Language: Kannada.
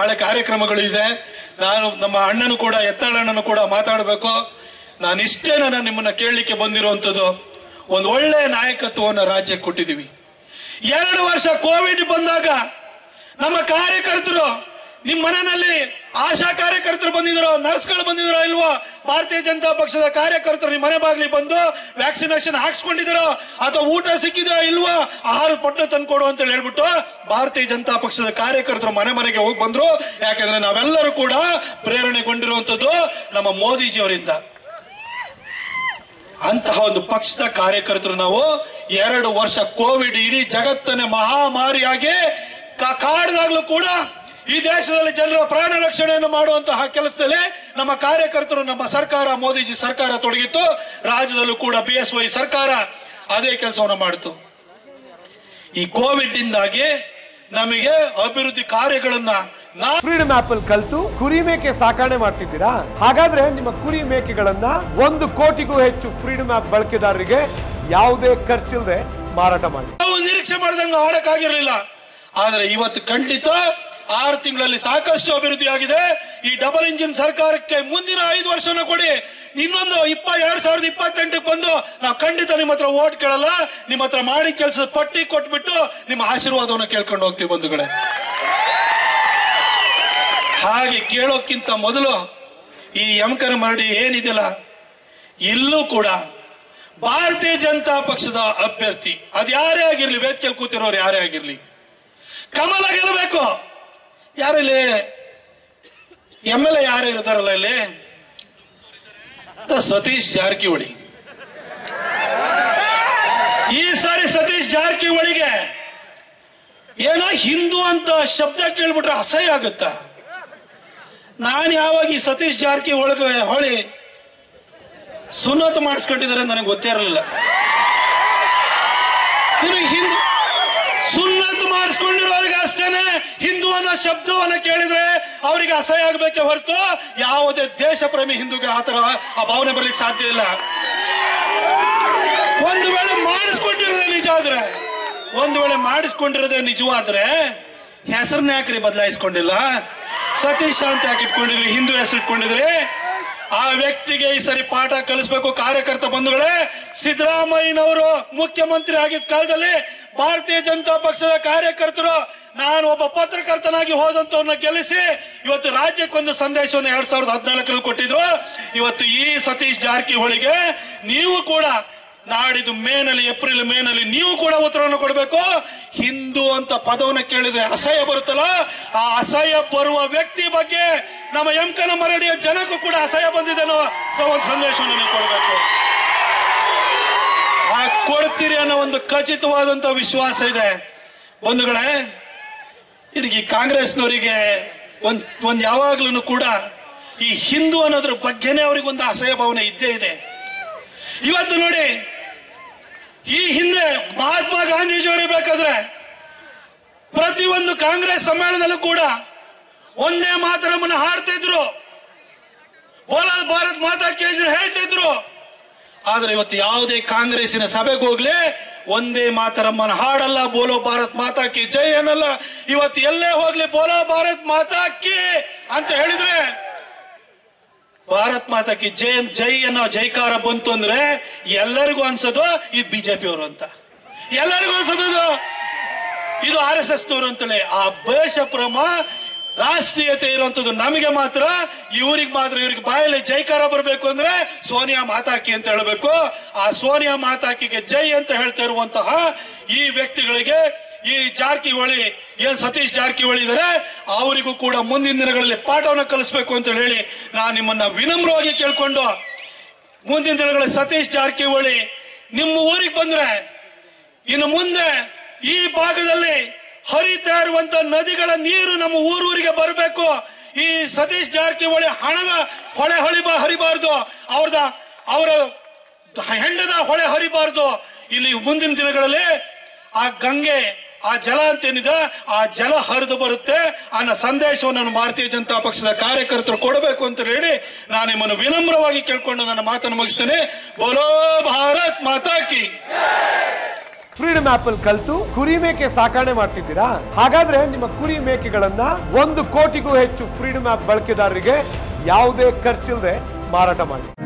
ಹಳೆ ಕಾರ್ಯಕ್ರಮಗಳು ಇದೆ ನಾನು ನಮ್ಮ ಅಣ್ಣನು ಕೂಡ ಎತ್ತಳಣ್ಣನು ಕೂಡ ಮಾತಾಡಬೇಕು ನಾನು ಇಷ್ಟೇ ನಾನು ನಿಮ್ಮನ್ನ ಕೇಳಲಿಕ್ಕೆ ಬಂದಿರುವಂಥದ್ದು ಒಂದು ಒಳ್ಳೆ ನಾಯಕತ್ವವನ್ನು ರಾಜ್ಯಕ್ಕೆ ಕೊಟ್ಟಿದ್ದೀವಿ ಎರಡು ವರ್ಷ ಕೋವಿಡ್ ಬಂದಾಗ ನಮ್ಮ ಕಾರ್ಯಕರ್ತರು ನಿಮ್ಮ ಮನೆಯಲ್ಲಿ ಆಶಾ ಕಾರ್ಯಕರ್ತರು ಬಂದಿದ್ರು ನರ್ಸ್ಗಳು ಬಂದಿದ್ರು ಇಲ್ವೋ ಭಾರತೀಯ ಜನತಾ ಪಕ್ಷದ ಕಾರ್ಯಕರ್ತರು ನಿಮ್ಮ ಮನೆ ಬಾಗಿಲಿ ಬಂದು ವ್ಯಾಕ್ಸಿನೇಷನ್ ಹಾಕ್ಸ್ಕೊಂಡಿದ್ರು ಅಥವಾ ಊಟ ಸಿಕ್ಕಿದೋ ಇಲ್ವೋ ಆಹಾರದ ಪಟ್ಟ ತಂದ್ಕೊಡು ಅಂತ ಹೇಳ್ಬಿಟ್ಟು ಭಾರತೀಯ ಜನತಾ ಪಕ್ಷದ ಕಾರ್ಯಕರ್ತರು ಮನೆ ಮನೆಗೆ ಹೋಗಿ ಬಂದ್ರು ಯಾಕಂದ್ರೆ ನಾವೆಲ್ಲರೂ ಕೂಡ ಪ್ರೇರಣೆಗೊಂಡಿರುವಂತದ್ದು ನಮ್ಮ ಮೋದಿಜಿಯವರಿಂದ ಅಂತಹ ಒಂದು ಪಕ್ಷದ ಕಾರ್ಯಕರ್ತರು ನಾವು ಎರಡು ವರ್ಷ ಕೋವಿಡ್ ಇಡೀ ಜಗತ್ತನ್ನೇ ಮಹಾಮಾರಿಯಾಗಿ ಕಾ- ಕಾಡ್ದಾಗ್ಲೂ ಕೂಡ ಈ ದೇಶದಲ್ಲಿ ಜನರ ಪ್ರಾಣ ರಕ್ಷಣೆಯನ್ನು ಮಾಡುವಂತಹ ಕೆಲಸದಲ್ಲಿ ನಮ್ಮ ಕಾರ್ಯಕರ್ತರು ನಮ್ಮ ಸರ್ಕಾರ ಮೋದಿಜಿ ಸರ್ಕಾರ ತೊಡಗಿತ್ತು ರಾಜ್ಯದಲ್ಲೂ ಕೂಡ ಬಿ ಎಸ್ ವೈ ಸರ್ಕಾರ ಅದೇ ಕೆಲಸವನ್ನು ಮಾಡಿತು ಈ ಕೋವಿಡ್ ಇಂದಾಗಿ ನಮಗೆ ಅಭಿವೃದ್ಧಿ ಕಾರ್ಯಗಳನ್ನ ನಾ ಫ್ರೀಡಮ್ ಆಪ್ ಅಲ್ಲಿ ಕಲ್ತು ಕುರಿ ಮೇಕೆ ಸಾಕಣೆ ಮಾಡ್ತಿದ್ದೀರಾ ಹಾಗಾದ್ರೆ ನಿಮ್ಮ ಕುರಿ ಮೇಕೆಗಳನ್ನ ಒಂದು ಕೋಟಿಗೂ ಹೆಚ್ಚು ಫ್ರೀಡಮ್ ಆಪ್ ಬಳಕೆದಾರರಿಗೆ ಯಾವುದೇ ಖರ್ಚಿಲ್ಲದೆ ಮಾರಾಟ ಮಾಡಿ ನಾವು ನಿರೀಕ್ಷೆ ಮಾಡಿದಂಗೆ ಆಡಕ್ಕಾಗಿರ್ಲಿಲ್ಲ ಆದ್ರೆ ಇವತ್ತು ಖಂಡಿತ ಆರು ತಿಂಗಳಲ್ಲಿ ಸಾಕಷ್ಟು ಅಭಿವೃದ್ಧಿ ಆಗಿದೆ ಈ ಡಬಲ್ ಇಂಜಿನ್ ಸರ್ಕಾರಕ್ಕೆ ಮುಂದಿನ ಐದು ವರ್ಷನ ಕೊಡಿ ಇನ್ನೊಂದು ಇಪ್ಪ ಎರಡ್ ಸಾವಿರದ ಇಪ್ಪತ್ತೆಂಟಕ್ಕೆ ಬಂದು ನಾವು ಖಂಡಿತ ನಿಮ್ಮ ಹತ್ರ ಓಟ್ ಕೇಳಲ್ಲ ನಿಮ್ಮ ಹತ್ರ ಮಾಡಿ ಕೆಲಸದ ಪಟ್ಟಿ ಕೊಟ್ಬಿಟ್ಟು ನಿಮ್ಮ ಆಶೀರ್ವಾದವನ್ನು ಕೇಳ್ಕೊಂಡು ಹೋಗ್ತೀವಿ ಬಂಧುಗಳೇ ಹಾಗೆ ಕೇಳೋಕ್ಕಿಂತ ಮೊದಲು ಈ ಯಮಕರ ಮರಡಿ ಏನಿದೆಯಲ್ಲ ಇಲ್ಲೂ ಕೂಡ ಭಾರತೀಯ ಜನತಾ ಪಕ್ಷದ ಅಭ್ಯರ್ಥಿ ಅದು ಯಾರೇ ಆಗಿರ್ಲಿ ವೇದಿಕೆಯಲ್ಲಿ ಕೂತಿರೋರು ಯಾರೇ ಆಗಿರ್ಲಿ ಕಮಲ ಗೆಲ್ಲಬೇಕು ಯಾರಲ್ಲಿ ಎಮ್ ಎಲ್ ಎ ಯಾರು ಇರ್ತಾರಲ್ಲ ಇಲ್ಲಿ ತ ಸತೀಶ್ ಜಾರಕಿಹೊಳಿ ಈ ಸಾರಿ ಸತೀಶ್ ಜಾರಕಿಹೊಳಿಗೆ ಏನೋ ಹಿಂದೂ ಅಂತ ಶಬ್ದ ಕೇಳ್ಬಿಟ್ರೆ ಅಸಹ್ಯ ಆಗುತ್ತಾ ನಾನು ಯಾವಾಗ ಈ ಸತೀಶ್ ಜಾರಕಿಹೊಳಿ ಹೊಳಿ ಸುನ್ನತ ಮಾಡಿಸ್ಕೊಂಡಿದ್ದಾರೆ ನನಗೆ ಗೊತ್ತೇ ಇರಲಿಲ್ಲ ಇನ್ನು ಹಿಂದೂ ಸುನ್ನತ್ ಮಾಡಿಸ್ಕೊಂಡಿರೋರಿಗೆ ಅಷ್ಟೇನೆ ಹಿಂದೂ ಅನ್ನೋ ಶಬ್ದವನ್ನ ಕೇಳಿದ್ರೆ ಅವರಿಗೆ ಅಸಹ್ಯ ಆಗಬೇಕೆ ಹೊರತು ಯಾವುದೇ ದೇಶ ಪ್ರೇಮಿ ಹಿಂದೂಗೆ ಆತರ ಆ ಭಾವನೆ ಬರ್ಲಿಕ್ಕೆ ಸಾಧ್ಯ ಇಲ್ಲ ಒಂದು ವೇಳೆ ಮಾಡಿಸ್ಕೊಂಡಿರೋದೇ ನಿಜ ಆದ್ರೆ ಒಂದು ವೇಳೆ ಮಾಡಿಸ್ಕೊಂಡಿರೋದೇ ನಿಜವಾದ್ರೆ ಹೆಸರನ್ನ ಯಾಕ್ರಿ ಬದಲಾಯಿಸ್ಕೊಂಡಿಲ್ಲ ಸತೀಶ್ ಅಂತ ಯಾಕೆ ಇಟ್ಕೊಂಡಿದ್ರಿ ಹಿಂದೂ ಹೆಸರು ಇಟ್ಕೊಂಡಿದ್ರಿ ಆ ವ್ಯಕ್ತಿಗೆ ಈ ಸರಿ ಪಾಠ ಕಲಿಸ್ಬೇಕು ಕಾರ್ಯಕರ್ತ ಬಂಧುಗಳೇ ಸಿದ್ದರಾಮಯ್ಯನವರು ಮುಖ್ಯಮಂತ್ರಿ ಆಗಿದ್ದ ಕಾಲದಲ್ಲಿ ಭಾರತೀಯ ಜನತಾ ಪಕ್ಷದ ಕಾರ್ಯಕರ್ತರು ನಾನು ಒಬ್ಬ ಪತ್ರಕರ್ತನಾಗಿ ಹೋದಂತವ್ರನ್ನ ಗೆಲ್ಲಿಸಿ ಇವತ್ತು ರಾಜ್ಯಕ್ಕೊಂದು ಸಂದೇಶವನ್ನು ಎರಡ್ ಸಾವಿರದ ಹದಿನಾಲ್ಕರಲ್ಲಿ ಕೊಟ್ಟಿದ್ರು ಇವತ್ತು ಈ ಸತೀಶ್ ಜಾರಕಿಹೊಳಿಗೆ ನೀವು ಕೂಡ ನಾಡಿದ್ದು ಮೇನಲ್ಲಿ ಏಪ್ರಿಲ್ ಮೇನಲ್ಲಿ ನೀವು ಕೂಡ ಉತ್ತರವನ್ನು ಕೊಡಬೇಕು ಹಿಂದೂ ಅಂತ ಪದವನ್ನು ಕೇಳಿದ್ರೆ ಅಸಹ್ಯ ಬರುತ್ತಲ್ಲ ಆ ಅಸಹ್ಯ ಬರುವ ವ್ಯಕ್ತಿ ಬಗ್ಗೆ ನಮ್ಮ ಎಂಕನ ಮರಡಿಯ ಜನಕ್ಕೂ ಕೂಡ ಅಸಹ್ಯ ಬಂದಿದೆ ಅನ್ನೋ ಸ- ಒಂದು ಸಂದೇಶವನ್ನು ನೀವು ಕೊಡಬೇಕು ಆ ಕೊಡ್ತೀರಿ ಅನ್ನೋ ಒಂದು ಖಚಿತವಾದಂತ ವಿಶ್ವಾಸ ಇದೆ ಬಂಧುಗಳೇ ಇವ್ರಿಗೆ ಈ ಕಾಂಗ್ರೆಸ್ನವರಿಗೆ ಒಂದ್ ಒಂದ್ ಯಾವಾಗ್ಲೂ ಕೂಡ ಈ ಹಿಂದೂ ಅನ್ನೋದ್ರ ಬಗ್ಗೆನೇ ಅವ್ರಿಗೆ ಒಂದು ಅಸಹ್ಯ ಭಾವನೆ ಇದ್ದೇ ಇದೆ ಇವತ್ತು ನೋಡಿ ಈ ಹಿಂದೆ ಮಹಾತ್ಮ ಗಾಂಧೀಜಿಯವರು ಬೇಕಾದ್ರೆ ಪ್ರತಿಯೊಂದು ಕಾಂಗ್ರೆಸ್ ಸಮ್ಮೇಳನದಲ್ಲೂ ಕೂಡ ಒಂದೇ ಮಾತರಮ್ಮನ್ನ ಹಾಡ್ತಿದ್ರು ಬೋಲಾ ಭಾರತ್ ಮಾತಾ ಕೇಜ್ ಹೇಳ್ತಿದ್ರು ಆದ್ರೆ ಇವತ್ತು ಯಾವುದೇ ಕಾಂಗ್ರೆಸ್ಸಿನ ಸಭೆಗೆ ಹೋಗ್ಲಿ ಒಂದೇ ಮಾತರಮ್ಮನ ಹಾಡಲ್ಲ ಬೋಲೋ ಭಾರತ್ ಮಾತಾ ಕಿ ಜೈ ಅನ್ನಲ್ಲ ಇವತ್ತು ಎಲ್ಲೇ ಹೋಗ್ಲಿ ಬೋಲೋ ಭಾರತ್ ಮಾತಾ ಕಿ ಅಂತ ಹೇಳಿದ್ರೆ ಭಾರತ್ ಮಾತಾ ಕಿ ಜೈ ಜೈ ಅನ್ನೋ ಜೈಕಾರ ಬಂತು ಅಂದ್ರೆ ಎಲ್ಲರಿಗೂ ಅನ್ಸೋದು ಇದು ಬಿಜೆಪಿ ಅವರು ಅಂತ ಎಲ್ಲರಿಗೂ ಅನ್ಸೋದು ಇದು. ಇದು ಆರ್ ಎಸ್ ಎಸ್ ನವರು ಅಂತಲೇ ಆ ದೇಶ ಪ್ರೇಮ ರಾಷ್ಟ್ರೀಯತೆ ಇರುವಂತದ್ದು ನಮಗೆ ಮಾತ್ರ ಇವ್ರಿಗೆ ಮಾತ್ರ ಇವ್ರಿಗೆ ಬಾಯಲ್ಲಿ ಜೈಕಾರ ಬರಬೇಕು ಅಂದ್ರೆ ಸೋನಿಯಾ ಮಾತಾಕಿ ಅಂತ ಹೇಳಬೇಕು ಆ ಸೋನಿಯಾ ಮಾತಾಕಿಗೆ ಜೈ ಅಂತ ಹೇಳ್ತಾ ಇರುವಂತಹ ಈ ವ್ಯಕ್ತಿಗಳಿಗೆ ಈ ಜಾರಕಿಹೊಳಿ ಏನ್ ಸತೀಶ್ ಜಾರಕಿಹೊಳಿ ಇದಾರೆ ಅವರಿಗೂ ಕೂಡ ಮುಂದಿನ ದಿನಗಳಲ್ಲಿ ಪಾಠವನ್ನು ಕಲಿಸ್ಬೇಕು ಅಂತ ಹೇಳಿ ನಾನು ನಿಮ್ಮನ್ನ ವಿನಮ್ರವಾಗಿ ಕೇಳ್ಕೊಂಡು ಮುಂದಿನ ದಿನಗಳಲ್ಲಿ ಸತೀಶ್ ಜಾರಕಿಹೊಳಿ ನಿಮ್ಮ ಊರಿಗೆ ಬಂದ್ರೆ ಇನ್ನು ಮುಂದೆ ಈ ಭಾಗದಲ್ಲಿ ಹರಿತಾ ಇರುವಂತ ನದಿಗಳ ನೀರು ನಮ್ಮ ಊರೂರಿಗೆ ಬರಬೇಕು ಈ ಸತೀಶ್ ಜಾರಕಿಹೊಳಿ ಹಣದ ಹೊಳೆ ಹಳಿಬ ಹರಿಬಾರ್ದು ಅವ್ರದ ಅವರ ಹೆಂಡದ ಹೊಳೆ ಹರಿಬಾರ್ದು ಇಲ್ಲಿ ಮುಂದಿನ ದಿನಗಳಲ್ಲಿ ಆ ಗಂಗೆ ಆ ಜಲ ಅಂತೇನಿದೆ ಆ ಜಲ ಹರಿದು ಬರುತ್ತೆ ಅನ್ನೋ ಸಂದೇಶವನ್ನು ನಾನು ಭಾರತೀಯ ಜನತಾ ಪಕ್ಷದ ಕಾರ್ಯಕರ್ತರು ಕೊಡಬೇಕು ಅಂತ ಹೇಳಿ ನಾನು ನಿಮ್ಮನ್ನು ವಿನಮ್ರವಾಗಿ ಕೇಳ್ಕೊಂಡು ನನ್ನ ಮಾತನ್ನು ಮುಗಿಸ್ತೇನೆ ಬೋಲೋ ಭಾರತ್ ಮಾತಾ ಕಿ ಫ್ರೀಡಮ್ ಆಪ್ ಅಲ್ಲಿ ಕಲ್ತು ಕುರಿ ಮೇಕೆ ಸಾಕಣೆ ಮಾಡ್ತಿದ್ದೀರಾ ಹಾಗಾದ್ರೆ ನಿಮ್ಮ ಕುರಿ ಮೇಕೆಗಳನ್ನ ಒಂದು ಕೋಟಿಗೂ ಹೆಚ್ಚು ಫ್ರೀಡಮ್ ಆಪ್ ಬಳಕೆದಾರರಿಗೆ ಯಾವುದೇ ಖರ್ಚಿಲ್ಲದೆ ಮಾರಾಟ ಮಾಡಿ